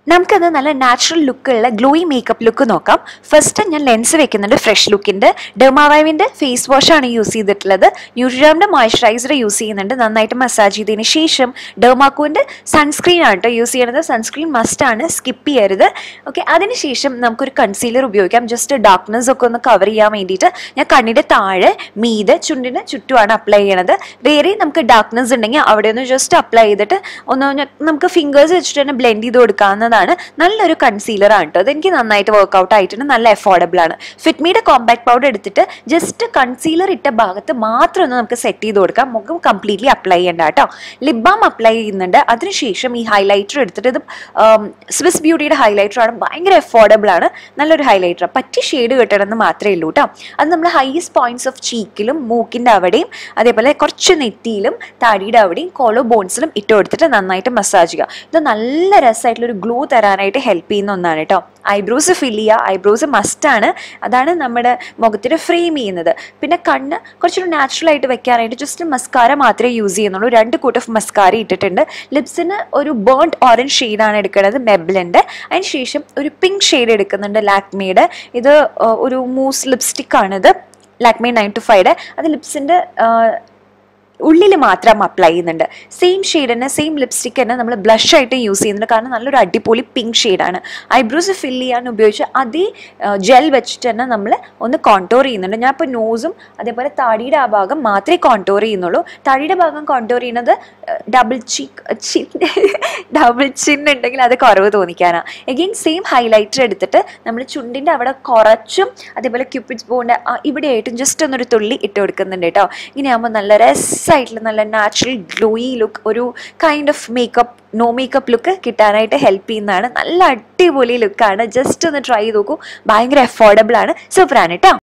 നമുക്കത് നല്ല നാച്ചുറൽ ലുക്കുള്ള ഗ്ലോയി മേക്കപ്പ് ലുക്ക് നോക്കാം ഫസ്റ്റ് ഞാൻ ലെൻസ് വെക്കുന്നുണ്ട് ഫ്രഷ് ലുക്കിൻ്റെ ഡെർമാവൈവിൻ്റെ ഫേസ് വാഷാണ് യൂസ് ചെയ്തിട്ടുള്ളത് ന്യൂട്രിഡാമിൻ്റെ മോയ്സ്ചറൈസർ യൂസ് ചെയ്യുന്നുണ്ട് നന്നായിട്ട് മസാജ് ചെയ്തതിന് ശേഷം ഡെർമാക്കോൻ്റെ സൺസ്ക്രീൻ ആണ് കേട്ടോ യൂസ് ചെയ്യുന്നത് സൺസ്ക്രീൻ മസ്റ്റാണ് സ്കിപ്പ് ചെയ്യരുത് ഓക്കെ അതിനുശേഷം നമുക്കൊരു കൺസീലർ ഉപയോഗിക്കാം ജസ്റ്റ് ഡാർക്ക്നെസ് ഒക്കെ ഒന്ന് കവർ ചെയ്യാൻ വേണ്ടിയിട്ട് ഞാൻ കണ്ണിൻ്റെ താഴെ മീതെ ചുണ്ടിന് ചുറ്റുമാണ് അപ്ലൈ ചെയ്യണത് വേറെ നമുക്ക് ഡാർക്ക്നെസ് ഉണ്ടെങ്കിൽ അവിടെ ഒന്ന് ജസ്റ്റ് അപ്ലൈ ചെയ്തിട്ട് ഒന്ന് ഞ- നമുക്ക് ഫിംഗേഴ്സ് വെച്ചിട്ട് തന്നെ ബ്ലെൻഡ് ചെയ്ത് കൊടുക്കാവുന്നതാണ് നല്ലൊരു കൺസീലർ ആണ് കേട്ടോ അതെനിക്ക് നന്നായിട്ട് വർക്ക്ഔട്ട് ആയിട്ടുണ്ട് നല്ല അഫോർഡബിൾ ആണ് ഫിറ്റ്മിയുടെ കോമ്പാക്ട് പൗഡർ എടുത്തിട്ട് ജസ്റ്റ് കൺസീലർ ഇട്ട ഭാഗത്ത് മാത്രം ഒന്ന് നമുക്ക് സെറ്റ് ചെയ്ത് കൊടുക്കാം മുഖം കംപ്ലീറ്റ്ലി അപ്ലൈ ചെയ്യണ്ട കേട്ടോ ലിപ് ബാം അപ്ലൈ ചെയ്യുന്നുണ്ട് അതിനുശേഷം ഈ ഹൈലൈറ്റർ എടുത്തിട്ട് ഇത് സ്വിസ് ബ്യൂട്ടിയുടെ ഹൈലൈറ്റർ ആണ് ഭയങ്കര അഫോർഡബിൾ ആണ് നല്ലൊരു ഹൈലൈറ്റർ പറ്റിയ ഷെയ്ഡ് കിട്ടണമെന്ന് മാത്രമേ ഉള്ളൂ കേട്ടോ അത് നമ്മൾ ഹൈസ്റ്റ് പോയിന്റ്സ് ഓഫ് ചീക്കിലും മൂക്കിൻ്റെ അവിടെയും അതേപോലെ കുറച്ച് നെറ്റിയിലും താടിയുടെ അവിടെയും കോളോ ബോൺസിലും ഇട്ട് കൊടുത്തിട്ട് നന്നായിട്ട് മസാജ് ചെയ്യുക ഇത് നല്ല രസമായിട്ടുള്ള ഒരു ഗ്ലൂ തരാനായിട്ട് ഹെൽപ്പ് ചെയ്യുന്ന ഒന്നാണ് കേട്ടോ ഐബ്രോസ് ഫിൽ ചെയ്യുക ഐബ്രോസ് മസ്റ്റാണ് അതാണ് നമ്മുടെ മുഖത്തിന് ഫ്രെയിം ചെയ്യുന്നത് പിന്നെ കണ്ണ് കുറച്ചുകൂടി നാച്ചുറൽ ആയിട്ട് വെക്കാനായിട്ട് ജസ്റ്റ് മസ്കാര മാത്രമേ യൂസ് ചെയ്യുന്നുള്ളൂ രണ്ട് കൂട്ട് ഓഫ് മസ്കാര ഇട്ടിട്ടുണ്ട് ലിപ്സിന് ഒരു ബേൺഡ് ഓറഞ്ച് ഷെയ്ഡാണ് എടുക്കുന്നത് മെബിലിൻ്റെ അതിന് ശേഷം ഒരു പിങ്ക് ഷെയ്ഡ് എടുക്കുന്നുണ്ട് ലാക്മിയുടെ ഇത് ആ, ഒരു മൂസ് ലിപ്സ്റ്റിക് ആണിത് ലാക്മി നയൻ ടു ഫൈവ് അത് ലിപ്സിൻ്റെ ഉള്ളിൽ മാത്രം അപ്ലൈ ചെയ്യുന്നുണ്ട് സെയിം ഷെയ്ഡ് തന്നെ സെയിം ലിപ്സ്റ്റിക് തന്നെ നമ്മൾ ബ്ലഷ് ആയിട്ട് യൂസ് ചെയ്യുന്നുണ്ട് കാരണം നല്ലൊരു അടിപൊളി പിങ്ക് ഷെയ്ഡാണ് ഐബ്രോസ് ഫിൽ ചെയ്യാൻ ഉപയോഗിച്ച് അതേ ജെൽ വെച്ചിട്ട് തന്നെ നമ്മൾ ഒന്ന് കോൺടോർ ചെയ്യുന്നുണ്ട് ഞാൻ ഇപ്പോൾ നോസും അതേപോലെ താടിയുടെ ആ ഭാഗം മാത്രമേ കോൺടോർ ചെയ്യുന്നുള്ളൂ താടിയുടെ ഭാഗം കോൺടോർ ചെയ്യുന്നത് double cheek chin double chin ഉണ്ടെങ്കിൽ അത് കുറവ് തോന്നിക്കാനാണ് എഗെയിൻ സെയിം ഹൈലൈറ്റർ എടുത്തിട്ട് നമ്മൾ ചുണ്ടിൻ്റെ അവിടെ കുറച്ചും അതേപോലെ ക്യൂപ്പിഡ്സ് ബോണ്ട് ഇവിടെയായിട്ടും ജസ്റ്റ് ഒന്നൊരു തുള്ളി ഇട്ട് കൊടുക്കുന്നുണ്ട് കേട്ടോ ഇങ്ങനെയാകുമ്പോൾ നല്ല രസമായിട്ടുള്ള നല്ല നാച്ചുറൽ ഗ്ലോയി ലുക്ക് ഒരു kind of makeup no makeup look കിട്ടാനായിട്ട് ഹെൽപ്പ് ചെയ്യുന്നതാണ് നല്ല അടിപൊളി ലുക്കാണ് ജസ്റ്റ് ഒന്ന് ട്രൈ ചെയ്ത് നോക്കൂ ഭയങ്കര അഫോർഡബിൾ ആണ് സൂപ്പറാണ് കേട്ടോ